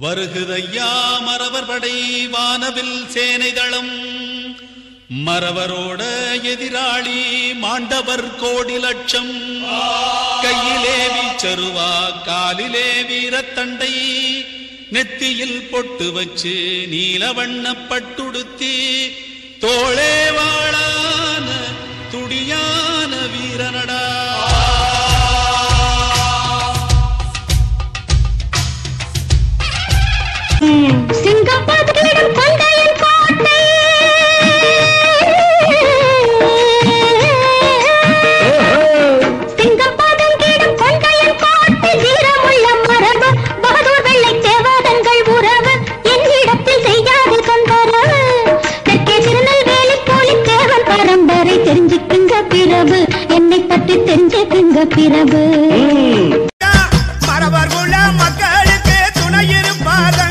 வருகுதையா மரவர் படை வானவில் சேனைதளம் மரவரோட எதிராளி மாண்டவர் கோடி லட்சம் கையிலே வீச்சருவா காலிலே வீரத்தண்டை நெத்தியில் பொட்டு வச்சு நீலவண்ண பட்டுடுத்தி தோளே வாழான துடியான வீரனடா சிங்கப்பதிடம் கொண்டையின் கோட்டை சிங்கப்பதம் கீடும் கொண்டையின் கோட்டை வீரமுள்ள மரபு பகதூர் வெள்ளை தேவாதங்கள் உறவு என்னிடத்தில் செய்யாது தொந்தரவு தெற்கே திருநெல்வேலி போலி தேவன் பரம்பரை தெரிஞ்சுக்குங்க பிறவு என்னை பற்றி தெரிஞ்சுக்குங்க பிறவு மரவர் குல மக்களுக்கு துணை இருப்பாதன்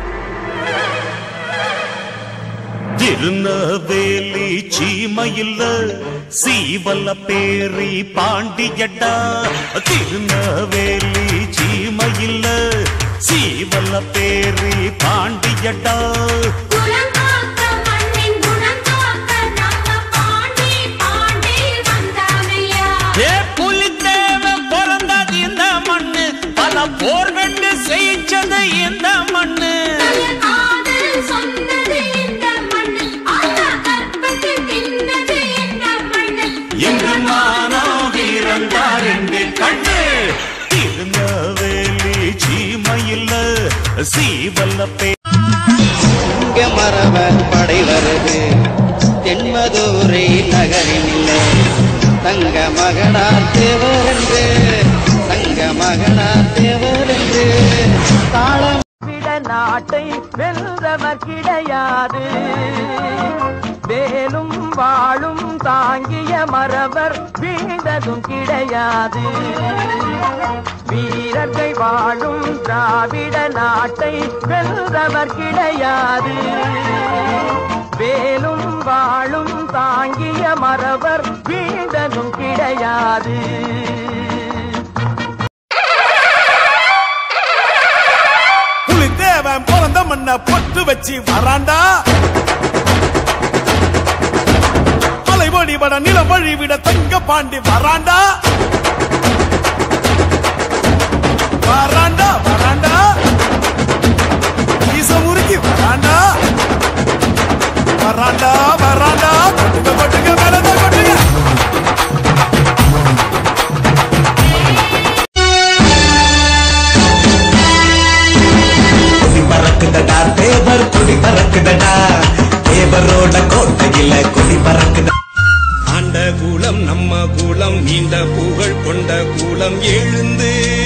திருநவேலி சீமையில் சீவல்ல பேரி பாண்டியடா திருநவேலி சீமையில் சீவல்ல பேரி பாண்டியடா குலங்காக்க மண்ணின் குணங்காக்க நம்ம பாண்டி பாண்டி வந்தாமையா ஏ புலித்தேவன் பிறந்தது இந்த மண்ணு பல போர் கண்டு செய்ச்சது இந்த மண்ணு காதல் சொன்னது இந்த மண்ணு ஆனா கற்பத்தை தின்னது இந்த மண்ணு என்று மானோ வீரந்தார் என்று கண்டு திருநவேலி சீமையில் சீவல்ல பேரி இங்க மரவர் படை வருது தென்மதுரை நகரினில்லை தங்க மகனார் தேவரென்று தங்க மகனார் தேவரென்று தாளம் விட நாட்டை வெல்றவர் கிடையாது வேலும் வாழும் தாங்கிய மரவர் வீழ்ந்ததும் கிடையாது வீரர்கள் வாழும் திராவிட நாட்டை வெல்றவர் கிடையாது வேலும் வாழும் தாங்கிய மரவர் வீழ்ந்ததும் கிடையாது புலித்தேவன் பிறந்த மண்ண பொட்டு வச்சு வராண்டா மலைவழி வட நிலம் வழி விட தங்க பாண்டி வராண்டா வராண்டா வராண்டா ஈச முறுக்கி வராண்டா வராண்டா வராண்டா கொட்டுங்க கொட்டுங்க மேலத கொட்டுங்க கொடி பறக்குதடா தேவர் கொடி பறக்குதடா தேவரோட கோட்டையில கொடி பறக்குதா ஆண்ட கூலம் நம்ம கூலம் நீண்ட புகழ் கொண்ட கூலம் எழுந்து